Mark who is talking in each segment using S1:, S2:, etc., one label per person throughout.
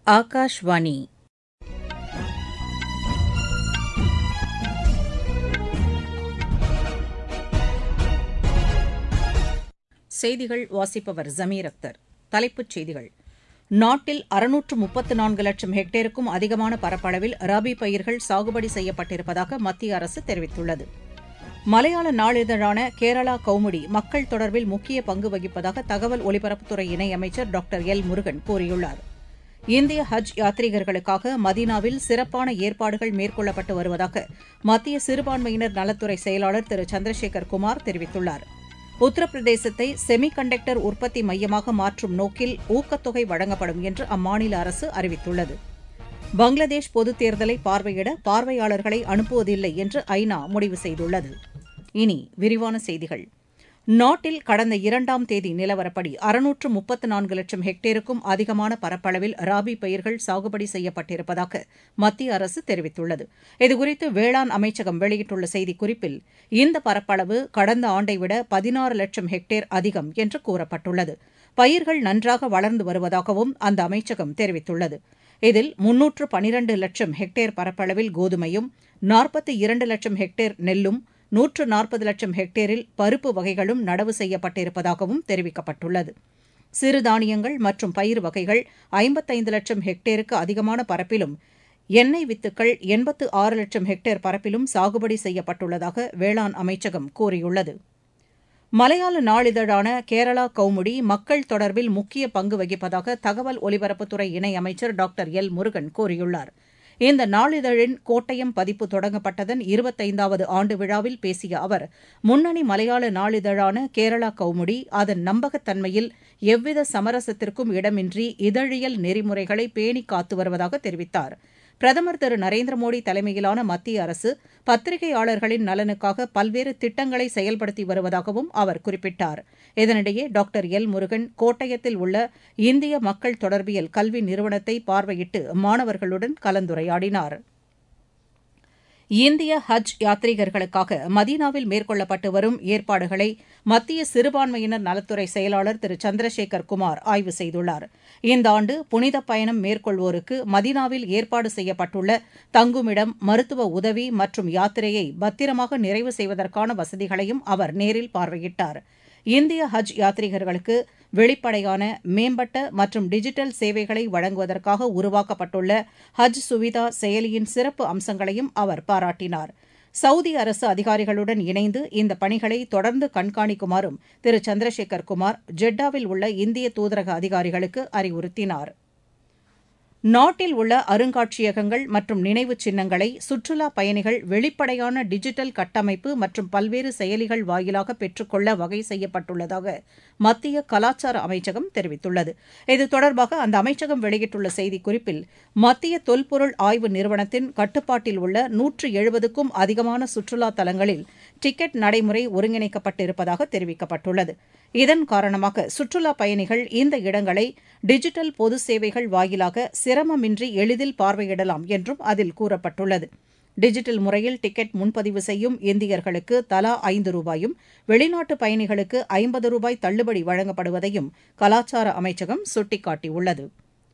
S1: ஆகாஷ்வாணி செய்திகள் வாசிப்பவர் ஜமீர் அக்தர் தலைப்புச் செய்திகள் நாட்டில் அறுநூற்று முப்பத்து நான்கு லட்சம் ஹெக்டேருக்கும் அதிகமான பரப்பளவில் ரபி பயிர்கள் சாகுபடி செய்யப்பட்டிருப்பதாக மத்திய அரசு தெரிவித்துள்ளது மலையாள நாளிதழான கேரளா கௌமுடி மக்கள் தொடர்பில் முக்கிய பங்கு வகிப்பதாக தகவல் ஒலிபரப்புத்துறை இணையமைச்சர் டாக்டர் எல் முருகன் கூறியுள்ளார் இந்திய ஹஜ் யாத்ரீகர்களுக்காக மதீனாவில் சிறப்பான ஏற்பாடுகள் மேற்கொள்ளப்பட்டு வருவதாக மத்திய சிறுபான்மையினர் நலத்துறை செயலாளர் திரு சந்திரசேகர் குமார் தெரிவித்துள்ளார் உத்தரப்பிரதேசத்தை செமி கண்டக்டர் உற்பத்தி மையமாக மாற்றும் நோக்கில் ஊக்கத்தொகை வழங்கப்படும் என்று அம்மாநில அரசு அறிவித்துள்ளது பங்களாதேஷ் பொதுத் தேர்தலை பார்வையிட பார்வையாளர்களை அனுப்புவதில்லை என்று ஐநா முடிவு செய்துள்ளது இனி விரிவான செய்திகள் நாட்டில் கடந்த இரண்டாம் தேதி நிலவரப்படி அறுநூற்று முப்பத்து நான்கு லட்சம் ஹெக்டேருக்கும் அதிகமான பரப்பளவில் ராபி பயிர்கள் சாகுபடி செய்யப்பட்டிருப்பதாக மத்திய அரசு தெரிவித்துள்ளது இதுகுறித்து வேளாண் அமைச்சகம் வெளியிட்டுள்ள செய்திக்குறிப்பில் இந்த பரப்பளவு கடந்த ஆண்டை விட பதினாறு லட்சம் ஹெக்டேர் அதிகம் என்று கூறப்பட்டுள்ளது பயிர்கள் நன்றாக வளர்ந்து வருவதாகவும் அந்த அமைச்சகம் தெரிவித்துள்ளது இதில் முன்னூற்று பனிரண்டு லட்சம் ஹெக்டேர் பரப்பளவில் கோதுமையும் நாற்பத்தி இரண்டு லட்சம் ஹெக்டேர் நெல்லும் நூற்று நாற்பது லட்சம் ஹெக்டேரில் பருப்பு வகைகளும் நடவு செய்யப்பட்டிருப்பதாகவும் தெரிவிக்கப்பட்டுள்ளது சிறுதானியங்கள் மற்றும் பயிர் வகைகள் ஐம்பத்தைந்து லட்சம் ஹெக்டேருக்கு அதிகமான பரப்பிலும் எண்ணெய் வித்துக்கள் எண்பத்து ஆறு லட்சம் ஹெக்டேர் பரப்பிலும் சாகுபடி செய்யப்பட்டுள்ளதாக வேளாண் அமைச்சகம் கூறியுள்ளது மலையாள நாளிதழான கேரளா கௌமுடி மக்கள் தொடர்பில் முக்கிய பங்கு வகிப்பதாக தகவல் ஒலிபரப்புத்துறை இணையமைச்சர் டாக்டர் எல் முருகன் கூறியுள்ளார் இந்த நாளிதழின் கோட்டயம் பதிப்பு தொடங்கப்பட்டதன் இருபத்தைந்தாவது ஆண்டு விழாவில் பேசிய அவர் முன்னணி மலையாள நாளிதழான கேரளா கௌமுடி அதன் நம்பகத்தன்மையில் எவ்வித சமரசத்திற்கும் இடமின்றி இதழியல் நெறிமுறைகளை பேணி காத்து வருவதாக தெரிவித்தார் பிரதமர் திரு நரேந்திர மோடி தலைமையிலான மத்திய அரசு பத்திரிகையாளர்களின் நலனுக்காக பல்வேறு திட்டங்களை செயல்படுத்தி வருவதாகவும் அவர் குறிப்பிட்டார் இதனிடையே டாக்டர் எல் முருகன் கோட்டயத்தில் உள்ள இந்திய மக்கள் தொடர்பியல் கல்வி நிறுவனத்தை பார்வையிட்டு மாணவர்களுடன் கலந்துரையாடினார் இந்திய ஹஜ் யாத்ரீகர்களுக்காக மதீனாவில் மேற்கொள்ளப்பட்டு வரும் ஏற்பாடுகளை மத்திய சிறுபான்மையினர் நலத்துறை செயலாளர் திரு சந்திரசேகர் குமார் ஆய்வு செய்துள்ளார் இந்த ஆண்டு புனித பயணம் மேற்கொள்வோருக்கு மதீனாவில் ஏற்பாடு செய்யப்பட்டுள்ள தங்குமிடம் மருத்துவ உதவி மற்றும் யாத்திரையை பத்திரமாக நிறைவு செய்வதற்கான வசதிகளையும் அவர் நேரில் பார்வையிட்டார் இந்திய ஹஜ் யாத்ரீகர்களுக்கு வெளிப்படையான மேம்பட்ட மற்றும் டிஜிட்டல் சேவைகளை வழங்குவதற்காக உருவாக்கப்பட்டுள்ள ஹஜ் சுவிதா செயலியின் சிறப்பு அம்சங்களையும் அவர் பாராட்டினார் சவுதி அரசு அதிகாரிகளுடன் இணைந்து இந்த பணிகளை தொடர்ந்து கண்காணிக்குமாறும் திரு சந்திரசேகர் குமார் ஜெட்டாவில் உள்ள இந்திய தூதரக அதிகாரிகளுக்கு அறிவுறுத்தினார் நாட்டில் உள்ள அருங்காட்சியகங்கள் மற்றும் நினைவுச் சின்னங்களை சுற்றுலா பயணிகள் வெளிப்படையான டிஜிட்டல் கட்டமைப்பு மற்றும் பல்வேறு செயலிகள் வாயிலாக பெற்றுக்கொள்ள வகை செய்யப்பட்டுள்ளதாக மத்திய கலாச்சார அமைச்சகம் தெரிவித்துள்ளது இது தொடர்பாக அந்த அமைச்சகம் வெளியிட்டுள்ள செய்திக்குறிப்பில் மத்திய தொல்பொருள் ஆய்வு நிறுவனத்தின் கட்டுப்பாட்டில் உள்ள நூற்று எழுபதுக்கும் அதிகமான சுற்றுலா தலங்களில் டிக்கெட் நடைமுறை ஒருங்கிணைக்கப்பட்டிருப்பதாக தெரிவிக்கப்பட்டுள்ளது இதன் காரணமாக சுற்றுலா பயணிகள் இந்த இடங்களை டிஜிட்டல் பொது சேவைகள் வாயிலாக சிரமமின்றி எளிதில் பார்வையிடலாம் என்றும் அதில் கூறப்பட்டுள்ளது டிஜிட்டல் முறையில் டிக்கெட் முன்பதிவு செய்யும் இந்தியர்களுக்கு தலா ஐந்து ரூபாயும் வெளிநாட்டு பயணிகளுக்கு ஐம்பது ரூபாய் தள்ளுபடி வழங்கப்படுவதையும் கலாச்சார அமைச்சகம் சுட்டிக்காட்டியுள்ளது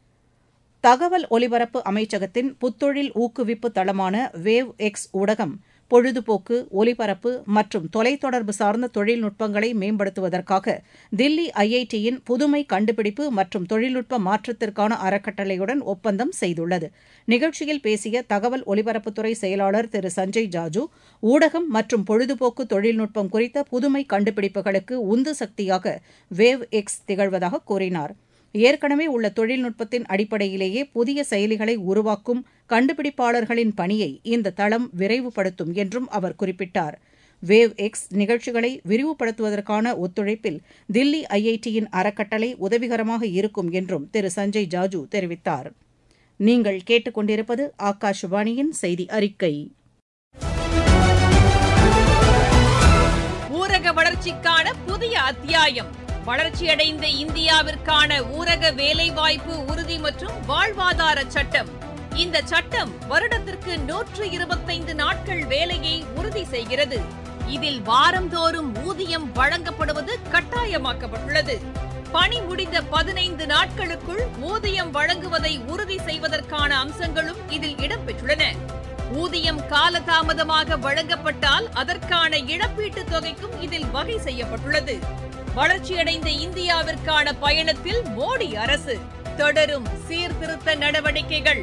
S1: தகவல் ஒலிபரப்பு அமைச்சகத்தின் புத்தொழில் ஊக்குவிப்பு தளமான வேவ் எக்ஸ் ஊடகம் பொழுதுபோக்கு ஒலிபரப்பு மற்றும் தொலைத்தொடர்பு சார்ந்த தொழில்நுட்பங்களை மேம்படுத்துவதற்காக தில்லி ஐஐடியின் புதுமை கண்டுபிடிப்பு மற்றும் தொழில்நுட்ப மாற்றத்திற்கான அறக்கட்டளையுடன் ஒப்பந்தம் செய்துள்ளது நிகழ்ச்சியில் பேசிய தகவல் ஒலிபரப்புத்துறை செயலாளர் திரு சஞ்சய் ஜாஜூ ஊடகம் மற்றும் பொழுதுபோக்கு தொழில்நுட்பம் குறித்த புதுமை கண்டுபிடிப்புகளுக்கு உந்து சக்தியாக வேவ் எக்ஸ் திகழ்வதாக கூறினார் ஏற்கனவே உள்ள தொழில்நுட்பத்தின் அடிப்படையிலேயே புதிய செயலிகளை உருவாக்கும் கண்டுபிடிப்பாளர்களின் பணியை இந்த தளம் விரைவுபடுத்தும் என்றும் அவர் குறிப்பிட்டார் வேவ் எக்ஸ் நிகழ்ச்சிகளை விரிவுபடுத்துவதற்கான ஒத்துழைப்பில் தில்லி ஐஐடியின் அறக்கட்டளை உதவிகரமாக இருக்கும் என்றும் திரு சஞ்சய் ஜாஜூ தெரிவித்தார் நீங்கள் கேட்டுக்கொண்டிருப்பது ஆகாஷவாணியின் செய்தி அறிக்கை
S2: ஊரக வளர்ச்சிக்கான புதிய அத்தியாயம் வளர்ச்சியடைந்த இந்தியாவிற்கான ஊரக வேலைவாய்ப்பு உறுதி மற்றும் வாழ்வாதார சட்டம் இந்த சட்டம் வருடத்திற்கு நூற்று இருபத்தைந்து நாட்கள் வேலையை உறுதி செய்கிறது இதில் வாரந்தோறும் ஊதியம் வழங்கப்படுவது கட்டாயமாக்கப்பட்டுள்ளது பணி முடிந்த பதினைந்து நாட்களுக்குள் ஊதியம் வழங்குவதை உறுதி செய்வதற்கான அம்சங்களும் இதில் இடம்பெற்றுள்ளன ஊதியம் காலதாமதமாக வழங்கப்பட்டால் அதற்கான இழப்பீட்டுத் தொகைக்கும் இதில் வகை செய்யப்பட்டுள்ளது வளர்ச்சியடைந்த இந்தியாவிற்கான பயணத்தில் மோடி அரசு தொடரும் சீர்திருத்த நடவடிக்கைகள்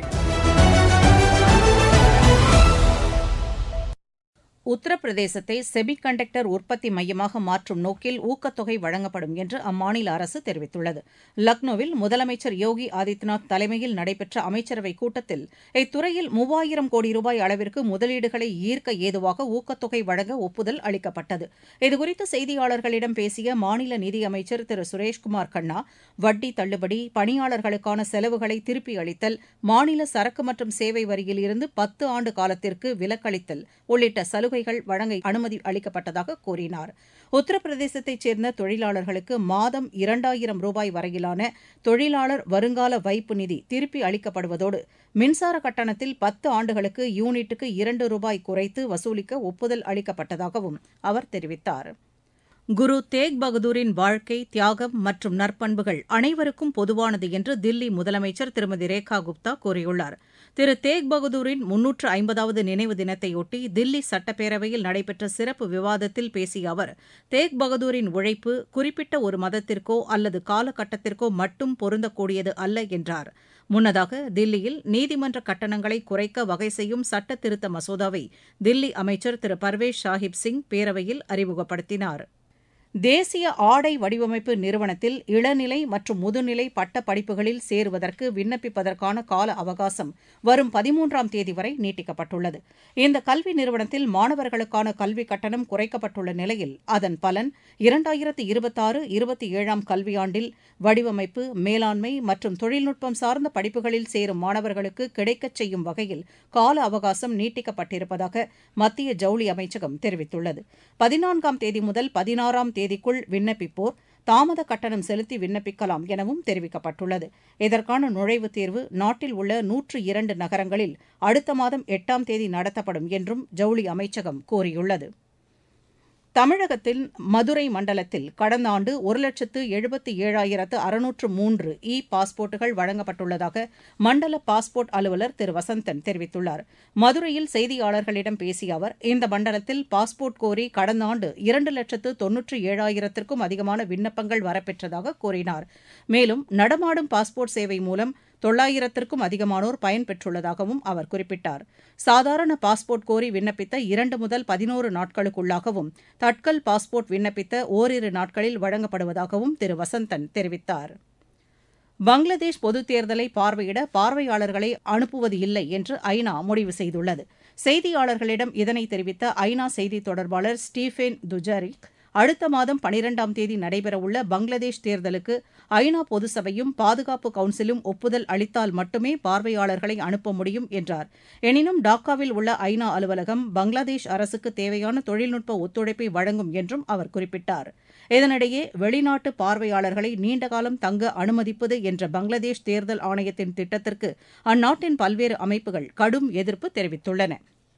S1: உத்தரப்பிரதேசத்தை செமிகண்டக்டர் உற்பத்தி மையமாக மாற்றும் நோக்கில் ஊக்கத்தொகை வழங்கப்படும் என்று அம்மாநில அரசு தெரிவித்துள்ளது லக்னோவில் முதலமைச்சர் யோகி ஆதித்யநாத் தலைமையில் நடைபெற்ற அமைச்சரவைக் கூட்டத்தில் இத்துறையில் மூவாயிரம் கோடி ரூபாய் அளவிற்கு முதலீடுகளை ஈர்க்க ஏதுவாக ஊக்கத்தொகை வழங்க ஒப்புதல் அளிக்கப்பட்டது இதுகுறித்து செய்தியாளர்களிடம் பேசிய மாநில நிதியமைச்சர் திரு சுரேஷ்குமார் கண்ணா வட்டி தள்ளுபடி பணியாளர்களுக்கான செலவுகளை திருப்பி அளித்தல் மாநில சரக்கு மற்றும் சேவை வரியில் இருந்து பத்து ஆண்டு காலத்திற்கு விலக்களித்தல் உள்ளிட்ட சலுகை சலுகைகள் வழங்க அனுமதி அளிக்கப்பட்டதாக கூறினார் உத்தரப்பிரதேசத்தைச் சேர்ந்த தொழிலாளர்களுக்கு மாதம் இரண்டாயிரம் ரூபாய் வரையிலான தொழிலாளர் வருங்கால வைப்பு நிதி திருப்பி அளிக்கப்படுவதோடு மின்சார கட்டணத்தில் பத்து ஆண்டுகளுக்கு யூனிட்டுக்கு இரண்டு ரூபாய் குறைத்து வசூலிக்க ஒப்புதல் அளிக்கப்பட்டதாகவும் அவர் தெரிவித்தார் குரு தேக் பகதூரின் வாழ்க்கை தியாகம் மற்றும் நற்பண்புகள் அனைவருக்கும் பொதுவானது என்று தில்லி முதலமைச்சர் திருமதி ரேகா குப்தா கூறியுள்ளார் திரு தேக் பகதூரின் முன்னூற்று ஐம்பதாவது நினைவு தினத்தையொட்டி தில்லி சட்டப்பேரவையில் நடைபெற்ற சிறப்பு விவாதத்தில் பேசிய அவர் தேக் பகதூரின் உழைப்பு குறிப்பிட்ட ஒரு மதத்திற்கோ அல்லது காலகட்டத்திற்கோ மட்டும் பொருந்தக்கூடியது அல்ல என்றார் முன்னதாக தில்லியில் நீதிமன்ற கட்டணங்களை குறைக்க வகை செய்யும் சட்ட திருத்த மசோதாவை தில்லி அமைச்சர் திரு பர்வேஷ் சாஹிப் சிங் பேரவையில் அறிமுகப்படுத்தினார் தேசிய ஆடை வடிவமைப்பு நிறுவனத்தில் இளநிலை மற்றும் முதுநிலை பட்ட படிப்புகளில் சேருவதற்கு விண்ணப்பிப்பதற்கான கால அவகாசம் வரும் பதிமூன்றாம் தேதி வரை நீட்டிக்கப்பட்டுள்ளது இந்த கல்வி நிறுவனத்தில் மாணவர்களுக்கான கல்வி கட்டணம் குறைக்கப்பட்டுள்ள நிலையில் அதன் பலன் இரண்டாயிரத்து இருபத்தாறு இருபத்தி ஏழாம் கல்வியாண்டில் வடிவமைப்பு மேலாண்மை மற்றும் தொழில்நுட்பம் சார்ந்த படிப்புகளில் சேரும் மாணவர்களுக்கு கிடைக்கச் செய்யும் வகையில் கால அவகாசம் நீட்டிக்கப்பட்டிருப்பதாக மத்திய ஜவுளி அமைச்சகம் தெரிவித்துள்ளது பதினான்காம் தேதி முதல் பதினாறாம் தேதிக்குள் விண்ணப்பிப்போர் தாமத கட்டணம் செலுத்தி விண்ணப்பிக்கலாம் எனவும் தெரிவிக்கப்பட்டுள்ளது இதற்கான நுழைவுத் தேர்வு நாட்டில் உள்ள நூற்று இரண்டு நகரங்களில் அடுத்த மாதம் எட்டாம் தேதி நடத்தப்படும் என்றும் ஜவுளி அமைச்சகம் கூறியுள்ளது தமிழகத்தின் மதுரை மண்டலத்தில் கடந்த ஆண்டு ஒரு லட்சத்து எழுபத்தி ஏழாயிரத்து அறுநூற்று மூன்று இ பாஸ்போர்ட்டுகள் வழங்கப்பட்டுள்ளதாக மண்டல பாஸ்போர்ட் அலுவலர் திரு வசந்தன் தெரிவித்துள்ளார் மதுரையில் செய்தியாளர்களிடம் பேசிய அவர் இந்த மண்டலத்தில் பாஸ்போர்ட் கோரி கடந்த ஆண்டு இரண்டு லட்சத்து தொன்னூற்றி ஏழாயிரத்திற்கும் அதிகமான விண்ணப்பங்கள் வரப்பெற்றதாக கூறினார் மேலும் நடமாடும் பாஸ்போர்ட் சேவை மூலம் தொள்ளாயிரத்திற்கும் அதிகமானோர் பயன்பெற்றுள்ளதாகவும் அவர் குறிப்பிட்டார் சாதாரண பாஸ்போர்ட் கோரி விண்ணப்பித்த இரண்டு முதல் பதினோரு நாட்களுக்குள்ளாகவும் தட்கல் பாஸ்போர்ட் விண்ணப்பித்த ஓரிரு நாட்களில் வழங்கப்படுவதாகவும் திரு வசந்தன் தெரிவித்தார் பங்களாதேஷ் பொதுத் தேர்தலை பார்வையிட பார்வையாளர்களை அனுப்புவது இல்லை என்று ஐநா முடிவு செய்துள்ளது செய்தியாளர்களிடம் இதனை தெரிவித்த ஐநா செய்தித் தொடர்பாளர் ஸ்டீஃபேன் துஜாரிக் அடுத்த மாதம் பனிரெண்டாம் தேதி நடைபெறவுள்ள பங்களாதேஷ் தேர்தலுக்கு ஐநா பொதுசபையும் பாதுகாப்பு கவுன்சிலும் ஒப்புதல் அளித்தால் மட்டுமே பார்வையாளர்களை அனுப்ப முடியும் என்றார் எனினும் டாக்காவில் உள்ள ஐநா அலுவலகம் பங்களாதேஷ் அரசுக்கு தேவையான தொழில்நுட்ப ஒத்துழைப்பை வழங்கும் என்றும் அவர் குறிப்பிட்டார் இதனிடையே வெளிநாட்டு பார்வையாளர்களை நீண்டகாலம் தங்க அனுமதிப்பது என்ற பங்களாதேஷ் தேர்தல் ஆணையத்தின் திட்டத்திற்கு அந்நாட்டின் பல்வேறு அமைப்புகள் கடும் எதிர்ப்பு தெரிவித்துள்ளன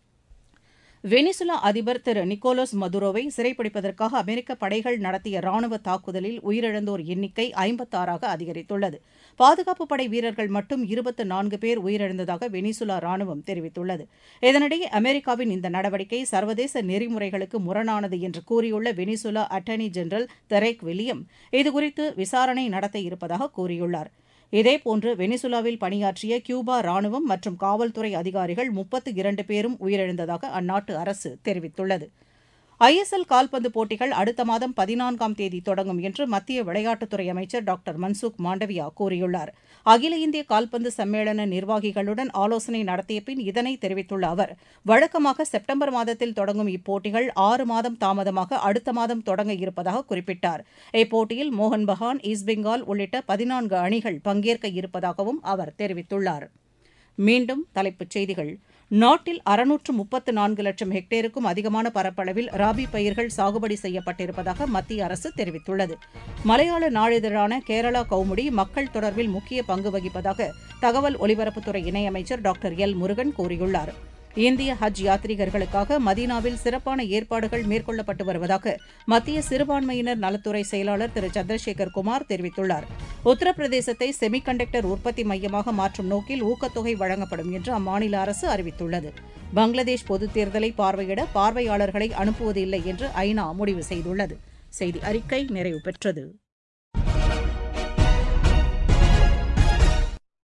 S1: வெனிசுலா அதிபர் திரு நிக்கோலஸ் மதுரோவை சிறைப்பிடிப்பதற்காக அமெரிக்க படைகள் நடத்திய ராணுவ தாக்குதலில் உயிரிழந்தோர் எண்ணிக்கை ஐம்பத்தாறாக அதிகரித்துள்ளது பாதுகாப்பு படை வீரர்கள் மட்டும் இருபத்து நான்கு பேர் உயிரிழந்ததாக வெனிசுலா ராணுவம் தெரிவித்துள்ளது இதனிடையே அமெரிக்காவின் இந்த நடவடிக்கை சர்வதேச நெறிமுறைகளுக்கு முரணானது என்று கூறியுள்ள Venezuela attorney general Tarek William இதுகுறித்து விசாரணை நடத்த இருப்பதாக கூறியுள்ளார் இதேபோன்று வெனிசுலாவில் பணியாற்றிய கியூபா ராணுவம் மற்றும் காவல்துறை அதிகாரிகள் முப்பத்து இரண்டு பேரும் உயிரிழந்ததாக அந்நாட்டு அரசு தெரிவித்துள்ளது ஐஎஸ்எல் கால்பந்து போட்டிகள் அடுத்த மாதம் பதினான்காம் தேதி தொடங்கும் என்று மத்திய விளையாட்டுத்துறை அமைச்சர் டாக்டர் மன்சுக் மாண்டவியா கூறியுள்ளார் அகில இந்திய கால்பந்து சம்மேளன நிர்வாகிகளுடன் ஆலோசனை நடத்திய பின் இதனை தெரிவித்துள்ள அவர் வழக்கமாக செப்டம்பர் மாதத்தில் தொடங்கும் இப்போட்டிகள் ஆறு மாதம் தாமதமாக அடுத்த மாதம் தொடங்க இருப்பதாக குறிப்பிட்டார் இப்போட்டியில் மோகன் பகான் ஈஸ்ட் பெங்கால் உள்ளிட்ட பதினான்கு அணிகள் பங்கேற்க இருப்பதாகவும் அவர் தெரிவித்துள்ளார் மீண்டும் தலைப்புச் செய்திகள் நாட்டில் அறுநூற்று முப்பத்து நான்கு லட்சம் ஹெக்டேருக்கும் அதிகமான பரப்பளவில் ராபி பயிர்கள் சாகுபடி செய்யப்பட்டிருப்பதாக மத்திய அரசு தெரிவித்துள்ளது மலையாள நாளிதழான கேரளா கவுமுடி மக்கள் தொடர்பில் முக்கிய பங்கு வகிப்பதாக தகவல் ஒலிபரப்புத்துறை இணையமைச்சர் டாக்டர் எல் முருகன் கூறியுள்ளார் இந்திய ஹஜ் யாத்ரீகர்களுக்காக மதீனாவில் சிறப்பான ஏற்பாடுகள் மேற்கொள்ளப்பட்டு வருவதாக மத்திய சிறுபான்மையினர் நலத்துறை செயலாளர் திரு சந்திரசேகர் குமார் தெரிவித்துள்ளார் உத்தரப்பிரதேசத்தை செமிகண்டக்டர் உற்பத்தி மையமாக மாற்றும் நோக்கில் ஊக்கத்தொகை வழங்கப்படும் என்று அம்மாநில அரசு அறிவித்துள்ளது பங்களாதேஷ் பொதுத் தேர்தலை பார்வையிட பார்வையாளர்களை அனுப்புவதில்லை என்று ஐநா முடிவு செய்துள்ளது செய்தி அறிக்கை நிறைவு பெற்றது